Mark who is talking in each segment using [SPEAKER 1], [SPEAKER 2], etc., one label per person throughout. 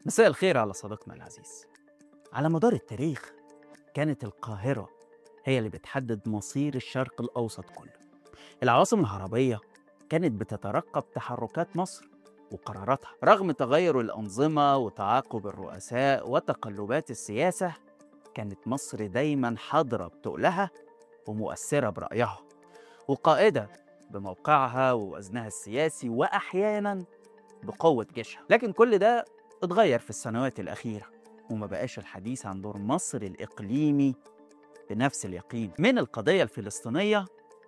[SPEAKER 1] مساء الخير على صديقنا العزيز على مدار التاريخ كانت القاهرة هي اللي بتحدد مصير الشرق الأوسط كله العواصم العربية كانت بتترقب تحركات مصر وقراراتها رغم تغير الأنظمة وتعاقب الرؤساء وتقلبات السياسة كانت مصر دايما حاضرة بتقلها ومؤثرة برأيها وقائدة بموقعها ووزنها السياسي وأحيانا بقوة جيشها لكن كل ده اتغير في السنوات الأخيرة وما بقاش الحديث عن دور مصر الإقليمي بنفس اليقين من القضية الفلسطينية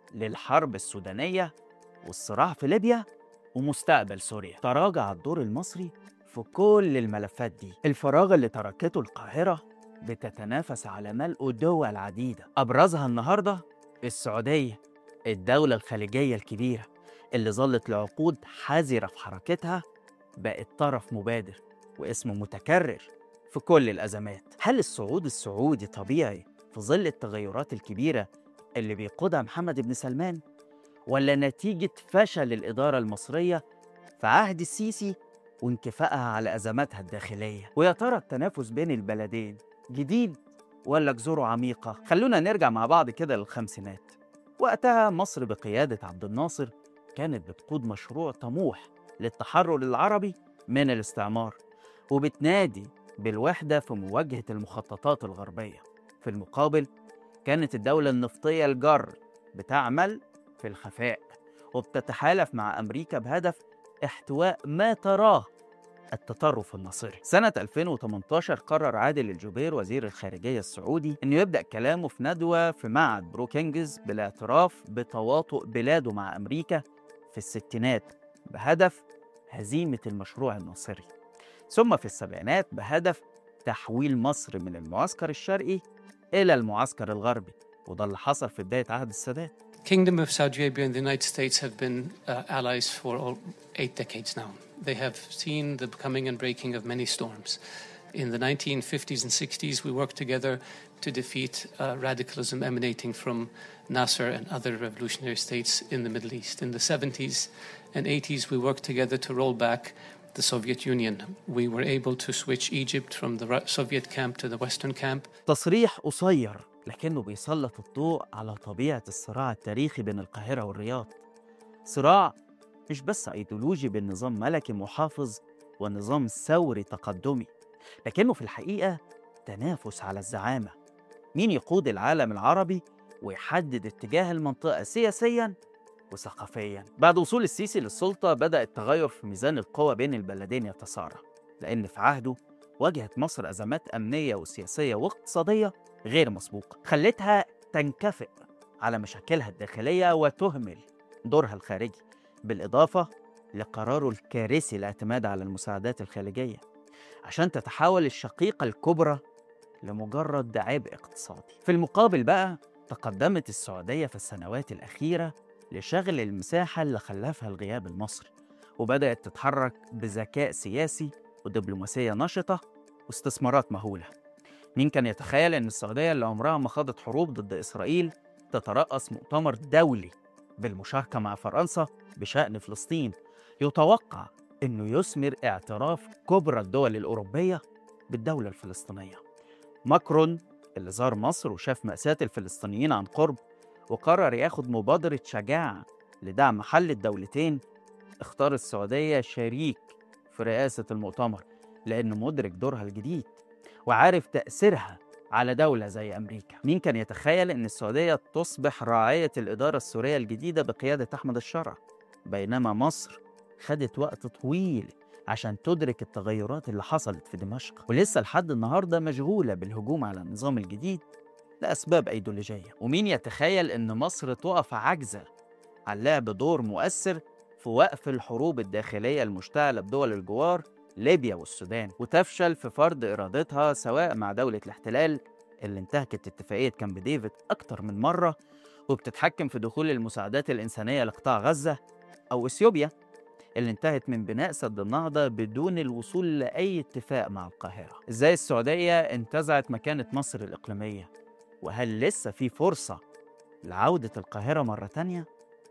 [SPEAKER 1] للحرب السودانية والصراع في ليبيا ومستقبل سوريا تراجع الدور المصري في كل الملفات دي الفراغ اللي تركته القاهرة بتتنافس على ملء دول عديدة أبرزها النهاردة السعودية الدولة الخليجية الكبيرة اللي ظلت لعقود حذرة في حركتها بقت طرف مبادر واسم متكرر في كل الأزمات هل الصعود السعودي طبيعي في ظل التغيرات الكبيرة اللي بيقودها محمد بن سلمان ولا نتيجة فشل الإدارة المصرية في عهد السيسي وانكفائها على أزماتها الداخلية ويا ترى التنافس بين البلدين جديد ولا جذوره عميقة خلونا نرجع مع بعض كده للخمسينات وقتها مصر بقيادة عبد الناصر كانت بتقود مشروع طموح للتحرر العربي من الاستعمار وبتنادي بالوحدة في مواجهة المخططات الغربية في المقابل كانت الدولة النفطية الجر بتعمل في الخفاء وبتتحالف مع أمريكا بهدف احتواء ما تراه التطرف الناصري سنة 2018 قرر عادل الجبير وزير الخارجية السعودي أنه يبدأ كلامه في ندوة في معهد بروكينجز بالاعتراف بتواطؤ بلاده مع أمريكا في الستينات بهدف هزيمة المشروع الناصري ثم في السبعينات بهدف تحويل مصر من المعسكر الشرقي إلى المعسكر الغربي وده اللي حصل في بداية عهد السادات
[SPEAKER 2] Kingdom of Saudi Arabia and the United States have been uh, allies for all eight decades now. They have seen the coming and breaking of many storms. In the 1950s and 60s, we worked together to defeat uh, radicalism emanating from Nasser and other revolutionary states in the Middle East. In the 70s and 80s, we worked together to roll back the Soviet Union. We were able to switch Egypt from the Ru- Soviet camp to the Western camp.
[SPEAKER 1] تصريح قصير لكنه بيسلط الضوء على طبيعة الصراع التاريخي بين القاهرة والرياض صراع مش بس أيديولوجي بين نظام ملكي محافظ ونظام ثوري تقدمي لكنه في الحقيقة تنافس على الزعامة مين يقود العالم العربي ويحدد اتجاه المنطقة سياسيا وثقافيا بعد وصول السيسي للسلطة بدأ التغير في ميزان القوى بين البلدين يتسارع لأن في عهده واجهت مصر أزمات أمنية وسياسية واقتصادية غير مسبوقة خلتها تنكفئ على مشاكلها الداخلية وتهمل دورها الخارجي بالإضافة لقراره الكارثي الاعتماد على المساعدات الخارجية عشان تتحول الشقيقة الكبرى لمجرد عبء اقتصادي في المقابل بقى تقدمت السعودية في السنوات الأخيرة لشغل المساحة اللي خلفها الغياب المصري وبدأت تتحرك بذكاء سياسي ودبلوماسية نشطة واستثمارات مهولة مين كان يتخيل أن السعودية اللي عمرها ما خاضت حروب ضد إسرائيل تترأس مؤتمر دولي بالمشاركة مع فرنسا بشأن فلسطين يتوقع أنه يثمر اعتراف كبرى الدول الأوروبية بالدولة الفلسطينية ماكرون اللي زار مصر وشاف مأساة الفلسطينيين عن قرب وقرر ياخد مبادرة شجاعة لدعم حل الدولتين اختار السعودية شريك في رئاسة المؤتمر لأنه مدرك دورها الجديد وعارف تأثيرها على دولة زي أمريكا مين كان يتخيل أن السعودية تصبح راعية الإدارة السورية الجديدة بقيادة أحمد الشرع بينما مصر خدت وقت طويل عشان تدرك التغيرات اللي حصلت في دمشق ولسه لحد النهاردة مشغولة بالهجوم على النظام الجديد لأسباب أيديولوجية ومين يتخيل أن مصر تقف عاجزة عن لعب دور مؤثر في وقف الحروب الداخلية المشتعلة بدول الجوار ليبيا والسودان وتفشل في فرض إرادتها سواء مع دولة الاحتلال اللي انتهكت اتفاقية كامب ديفيد أكتر من مرة وبتتحكم في دخول المساعدات الإنسانية لقطاع غزة أو إثيوبيا اللي انتهت من بناء سد النهضة بدون الوصول لأي اتفاق مع القاهرة إزاي السعودية انتزعت مكانة مصر الإقليمية وهل لسه في فرصة لعودة القاهرة مرة تانية؟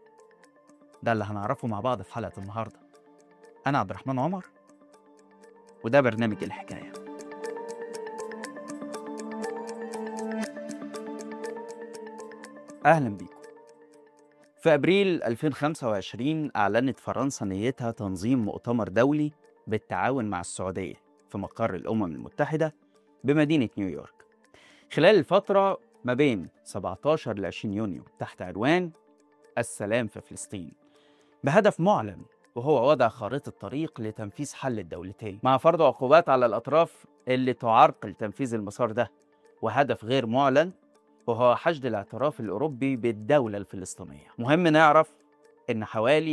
[SPEAKER 1] ده اللي هنعرفه مع بعض في حلقة النهاردة أنا عبد الرحمن عمر وده برنامج الحكاية أهلا بيكم في أبريل 2025 أعلنت فرنسا نيتها تنظيم مؤتمر دولي بالتعاون مع السعودية في مقر الأمم المتحدة بمدينة نيويورك خلال الفترة ما بين 17 ل 20 يونيو تحت عنوان السلام في فلسطين بهدف معلن وهو وضع خارطة طريق لتنفيذ حل الدولتين مع فرض عقوبات على الأطراف اللي تعرقل تنفيذ المسار ده وهدف غير معلن وهو حشد الاعتراف الأوروبي بالدولة الفلسطينية مهم نعرف إن حوالي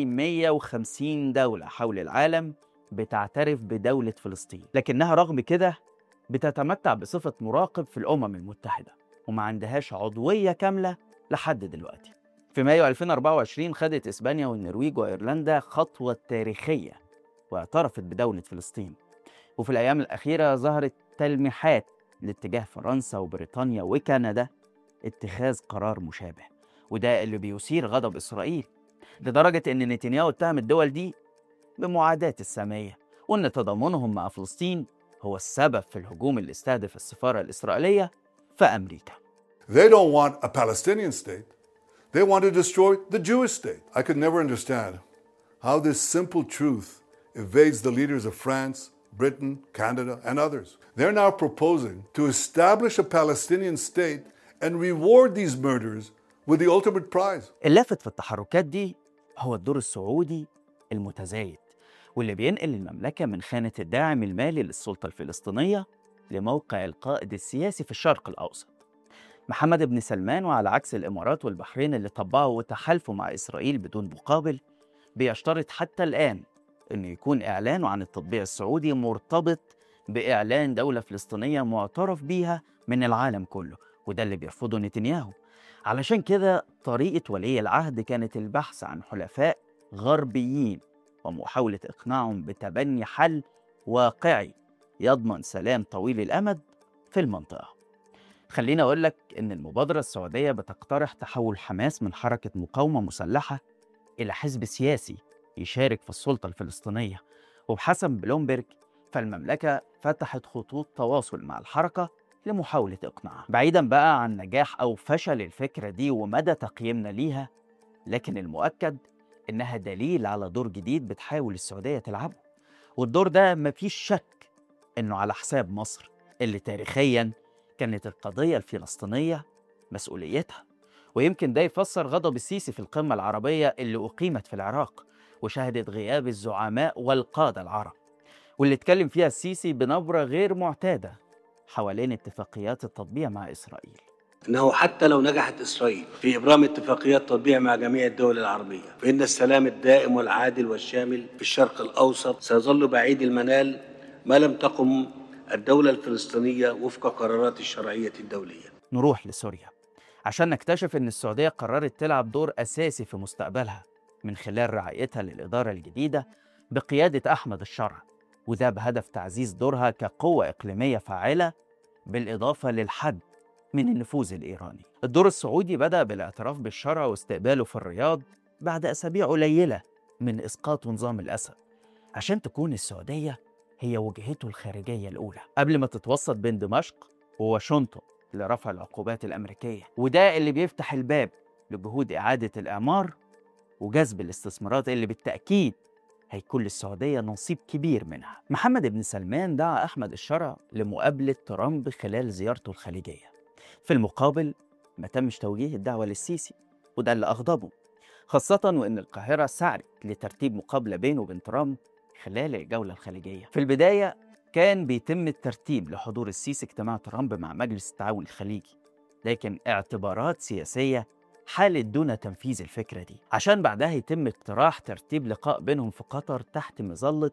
[SPEAKER 1] 150 دولة حول العالم بتعترف بدولة فلسطين لكنها رغم كده بتتمتع بصفة مراقب في الأمم المتحدة وما عندهاش عضوية كاملة لحد دلوقتي في مايو 2024 خدت إسبانيا والنرويج وإيرلندا خطوة تاريخية واعترفت بدولة فلسطين وفي الأيام الأخيرة ظهرت تلميحات لاتجاه فرنسا وبريطانيا وكندا اتخاذ قرار مشابه وده اللي بيثير غضب إسرائيل لدرجة إن نتنياهو اتهم الدول دي بمعاداة السامية وإن تضامنهم مع فلسطين هو السبب في الهجوم اللي استهدف السفارة الإسرائيلية في أمريكا
[SPEAKER 3] They don't want a Palestinian state. They want to destroy the Jewish state. I could never understand how this simple truth evades the leaders of France, Britain, Canada, and others. They're now proposing to establish a Palestinian state and reward these murders with the ultimate prize.
[SPEAKER 1] اللافت في التحركات دي هو الدور السعودي المتزايد واللي بينقل المملكة من خانة الداعم المالي للسلطة الفلسطينية لموقع القائد السياسي في الشرق الأوسط محمد بن سلمان وعلى عكس الإمارات والبحرين اللي طبعوا وتحالفوا مع إسرائيل بدون مقابل بيشترط حتى الآن أنه يكون إعلانه عن التطبيع السعودي مرتبط بإعلان دولة فلسطينية معترف بيها من العالم كله وده اللي بيرفضه نتنياهو علشان كده طريقة ولي العهد كانت البحث عن حلفاء غربيين ومحاولة إقناعهم بتبني حل واقعي يضمن سلام طويل الأمد في المنطقة خليني أقول لك إن المبادرة السعودية بتقترح تحول حماس من حركة مقاومة مسلحة إلى حزب سياسي يشارك في السلطة الفلسطينية وبحسب بلومبرج فالمملكة فتحت خطوط تواصل مع الحركة لمحاولة إقناعها بعيدا بقى عن نجاح أو فشل الفكرة دي ومدى تقييمنا ليها لكن المؤكد إنها دليل على دور جديد بتحاول السعودية تلعبه والدور ده مفيش شك إنه على حساب مصر اللي تاريخيا كانت القضية الفلسطينية مسؤوليتها ويمكن ده يفسر غضب السيسي في القمة العربية اللي أقيمت في العراق وشهدت غياب الزعماء والقادة العرب واللي اتكلم فيها السيسي بنبرة غير معتادة حوالين اتفاقيات التطبيع مع إسرائيل
[SPEAKER 4] انه حتى لو نجحت اسرائيل في ابرام اتفاقيات تطبيع مع جميع الدول العربيه فان السلام الدائم والعادل والشامل في الشرق الاوسط سيظل بعيد المنال ما لم تقم الدوله الفلسطينيه وفق قرارات الشرعيه الدوليه.
[SPEAKER 1] نروح لسوريا عشان نكتشف إن السعودية قررت تلعب دور أساسي في مستقبلها من خلال رعايتها للإدارة الجديدة بقيادة أحمد الشرع وده بهدف تعزيز دورها كقوة إقليمية فاعلة بالإضافة للحد من النفوذ الإيراني الدور السعودي بدأ بالاعتراف بالشرع واستقباله في الرياض بعد أسابيع قليلة من إسقاط نظام الأسد عشان تكون السعودية هي وجهته الخارجية الأولى قبل ما تتوسط بين دمشق وواشنطن لرفع العقوبات الأمريكية وده اللي بيفتح الباب لجهود إعادة الإعمار وجذب الاستثمارات اللي بالتأكيد هيكون للسعودية نصيب كبير منها محمد بن سلمان دعا أحمد الشرع لمقابلة ترامب خلال زيارته الخليجية في المقابل ما تمش توجيه الدعوة للسيسي وده اللي أغضبه خاصة وإن القاهرة سعت لترتيب مقابلة بينه وبين ترامب خلال الجولة الخليجية في البداية كان بيتم الترتيب لحضور السيسي اجتماع ترامب مع مجلس التعاون الخليجي لكن اعتبارات سياسية حالت دون تنفيذ الفكرة دي عشان بعدها يتم اقتراح ترتيب لقاء بينهم في قطر تحت مظلة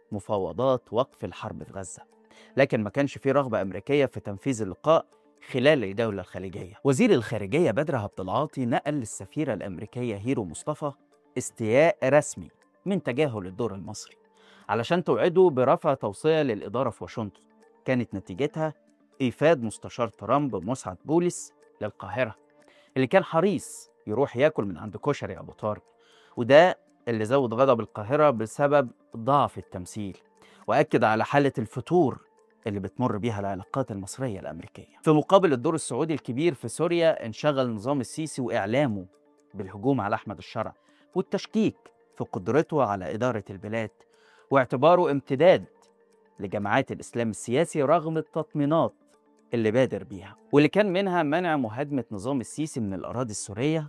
[SPEAKER 1] مفاوضات وقف الحرب في غزة لكن ما كانش في رغبة أمريكية في تنفيذ اللقاء خلال الدولة الخليجية وزير الخارجية بدر عبد العاطي نقل للسفيرة الأمريكية هيرو مصطفى استياء رسمي من تجاهل الدور المصري علشان توعده برفع توصية للإدارة في واشنطن كانت نتيجتها إيفاد مستشار ترامب مسعد بولس للقاهرة اللي كان حريص يروح ياكل من عند كشري أبو طارق وده اللي زود غضب القاهرة بسبب ضعف التمثيل وأكد على حالة الفتور اللي بتمر بيها العلاقات المصرية الأمريكية في مقابل الدور السعودي الكبير في سوريا انشغل نظام السيسي وإعلامه بالهجوم على أحمد الشرع والتشكيك في قدرته على إدارة البلاد واعتباره امتداد لجماعات الإسلام السياسي رغم التطمينات اللي بادر بيها واللي كان منها منع مهاجمة نظام السيسي من الأراضي السورية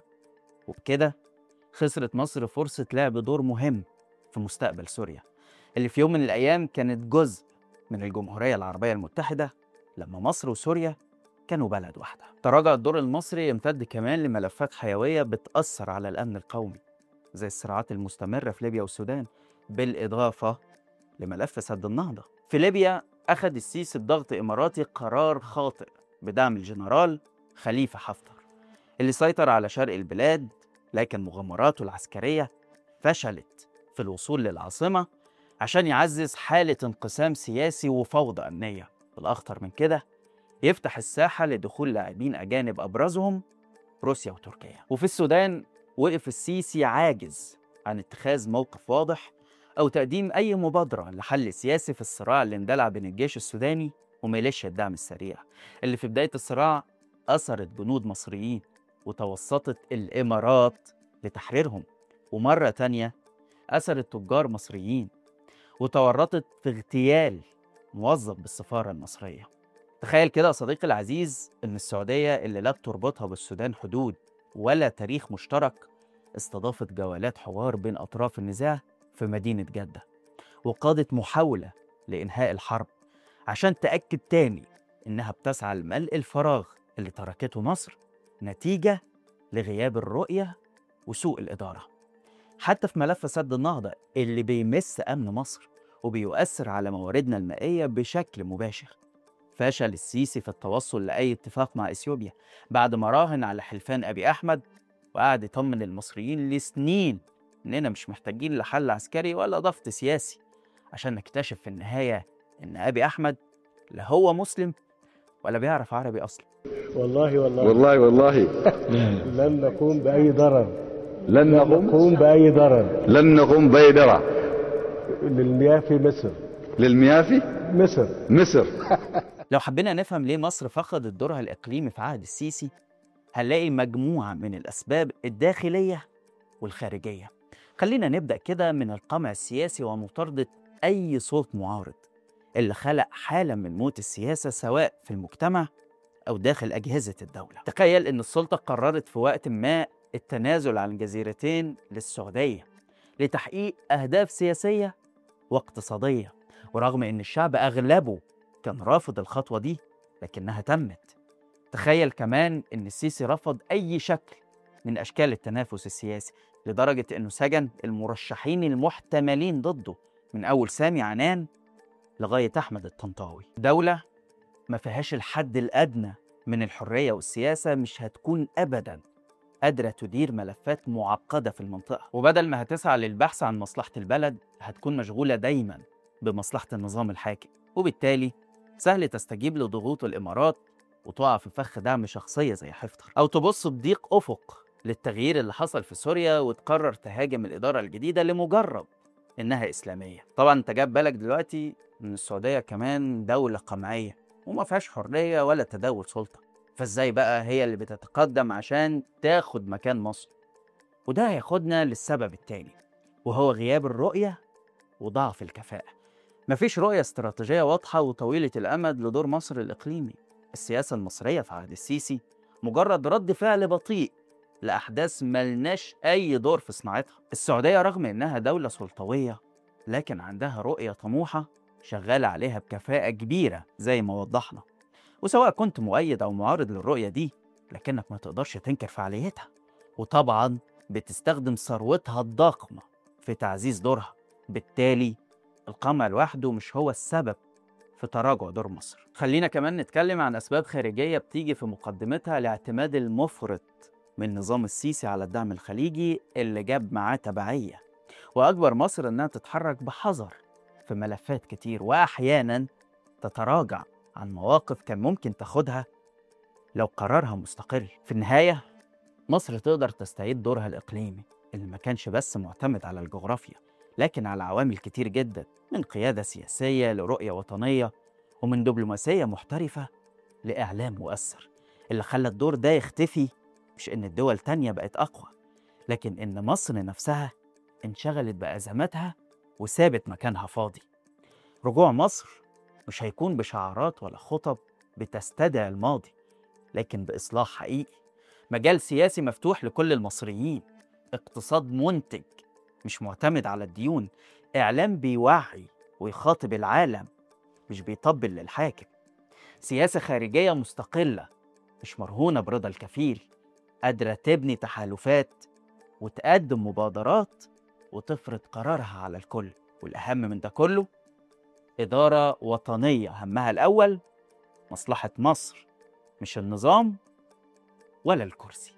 [SPEAKER 1] وبكده خسرت مصر فرصة لعب دور مهم في مستقبل سوريا اللي في يوم من الأيام كانت جزء من الجمهورية العربية المتحدة لما مصر وسوريا كانوا بلد واحدة تراجع الدور المصري يمتد كمان لملفات حيوية بتأثر على الأمن القومي زي الصراعات المستمرة في ليبيا والسودان بالإضافة لملف سد النهضة في ليبيا أخذ السيسي الضغط إماراتي قرار خاطئ بدعم الجنرال خليفة حفتر اللي سيطر على شرق البلاد لكن مغامراته العسكرية فشلت في الوصول للعاصمة عشان يعزز حالة انقسام سياسي وفوضى أمنية والأخطر من كده يفتح الساحة لدخول لاعبين أجانب أبرزهم روسيا وتركيا وفي السودان وقف السيسي عاجز عن اتخاذ موقف واضح أو تقديم أي مبادرة لحل سياسي في الصراع اللي اندلع بين الجيش السوداني وميليشيا الدعم السريع اللي في بداية الصراع أثرت جنود مصريين وتوسطت الإمارات لتحريرهم ومرة تانية أثرت تجار مصريين وتورطت في اغتيال موظف بالسفارة المصرية تخيل كده يا صديقي العزيز إن السعودية اللي لا بتربطها بالسودان حدود ولا تاريخ مشترك استضافت جولات حوار بين أطراف النزاع في مدينة جدة وقادت محاولة لإنهاء الحرب عشان تأكد تاني إنها بتسعى لملء الفراغ اللي تركته مصر نتيجة لغياب الرؤية وسوء الإدارة حتى في ملف سد النهضة اللي بيمس أمن مصر وبيؤثر على مواردنا المائية بشكل مباشر فشل السيسي في التوصل لأي اتفاق مع إثيوبيا بعد ما راهن على حلفان أبي أحمد وقعد يطمن المصريين لسنين إننا مش محتاجين لحل عسكري ولا ضغط سياسي عشان نكتشف في النهاية إن أبي أحمد لا هو مسلم ولا بيعرف عربي أصلا
[SPEAKER 5] والله والله
[SPEAKER 6] والله والله
[SPEAKER 5] لن نقوم بأي ضرر
[SPEAKER 6] لن
[SPEAKER 5] لن
[SPEAKER 6] نقوم
[SPEAKER 5] نقوم بأي ضرر
[SPEAKER 6] لن نقوم بيدرة
[SPEAKER 5] للمياه في مصر
[SPEAKER 6] للمياه في
[SPEAKER 5] مصر
[SPEAKER 6] مصر
[SPEAKER 1] لو حبينا نفهم ليه مصر فقدت دورها الإقليمي في عهد السيسي هنلاقي مجموعة من الأسباب الداخلية والخارجية خلينا نبدأ كده من القمع السياسي ومطاردة أي صوت معارض اللي خلق حالة من موت السياسة سواء في المجتمع أو داخل أجهزة الدولة تخيل إن السلطة قررت في وقت ما التنازل عن الجزيرتين للسعودية لتحقيق أهداف سياسية واقتصادية ورغم إن الشعب أغلبه كان رافض الخطوة دي لكنها تمت تخيل كمان إن السيسي رفض أي شكل من أشكال التنافس السياسي لدرجة إنه سجن المرشحين المحتملين ضده من أول سامي عنان لغاية أحمد الطنطاوي دولة ما فيهاش الحد الأدنى من الحرية والسياسة مش هتكون أبدا قادرة تدير ملفات معقدة في المنطقة وبدل ما هتسعى للبحث عن مصلحة البلد هتكون مشغولة دايما بمصلحة النظام الحاكم وبالتالي سهل تستجيب لضغوط الإمارات وتقع في فخ دعم شخصية زي حفتر أو تبص بضيق أفق للتغيير اللي حصل في سوريا وتقرر تهاجم الإدارة الجديدة لمجرد إنها إسلامية طبعا أنت جاب بالك دلوقتي إن السعودية كمان دولة قمعية وما فيهاش حرية ولا تداول سلطة فإزاي بقى هي اللي بتتقدم عشان تاخد مكان مصر وده هياخدنا للسبب التاني وهو غياب الرؤية وضعف الكفاءة مفيش رؤية استراتيجية واضحة وطويلة الأمد لدور مصر الإقليمي السياسة المصرية في عهد السيسي مجرد رد فعل بطيء لأحداث ملناش أي دور في صناعتها السعودية رغم إنها دولة سلطوية لكن عندها رؤية طموحة شغالة عليها بكفاءة كبيرة زي ما وضحنا وسواء كنت مؤيد أو معارض للرؤية دي لكنك ما تقدرش تنكر فعاليتها وطبعا بتستخدم ثروتها الضخمة في تعزيز دورها بالتالي القمع لوحده مش هو السبب في تراجع دور مصر خلينا كمان نتكلم عن أسباب خارجية بتيجي في مقدمتها الاعتماد المفرط من نظام السيسي على الدعم الخليجي اللي جاب معاه تبعية وأجبر مصر إنها تتحرك بحذر في ملفات كتير وأحيانا تتراجع عن مواقف كان ممكن تاخدها لو قرارها مستقل في النهاية مصر تقدر تستعيد دورها الإقليمي اللي ما كانش بس معتمد على الجغرافيا لكن على عوامل كتير جدا من قيادة سياسية لرؤية وطنية ومن دبلوماسية محترفة لإعلام مؤثر اللي خلى الدور ده يختفي مش إن الدول تانية بقت أقوى لكن إن مصر نفسها انشغلت بأزماتها وسابت مكانها فاضي رجوع مصر مش هيكون بشعارات ولا خطب بتستدعي الماضي لكن بإصلاح حقيقي مجال سياسي مفتوح لكل المصريين اقتصاد منتج مش معتمد على الديون إعلام بيوعي ويخاطب العالم مش بيطبل للحاكم سياسة خارجية مستقلة مش مرهونة برضا الكفيل قادرة تبني تحالفات وتقدم مبادرات وتفرض قرارها على الكل والأهم من ده كله إدارة وطنية همها الأول مصلحة مصر مش النظام ولا الكرسي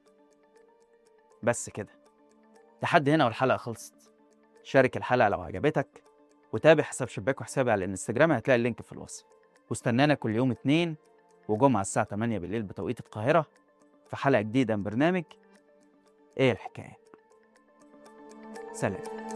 [SPEAKER 1] بس كده لحد هنا والحلقة خلصت شارك الحلقة لو عجبتك وتابع حساب شباك وحسابي على الانستجرام هتلاقي اللينك في الوصف واستنانا كل يوم اتنين وجمعة الساعة 8 بالليل بتوقيت القاهرة في حلقة جديدة من برنامج ايه الحكاية سلام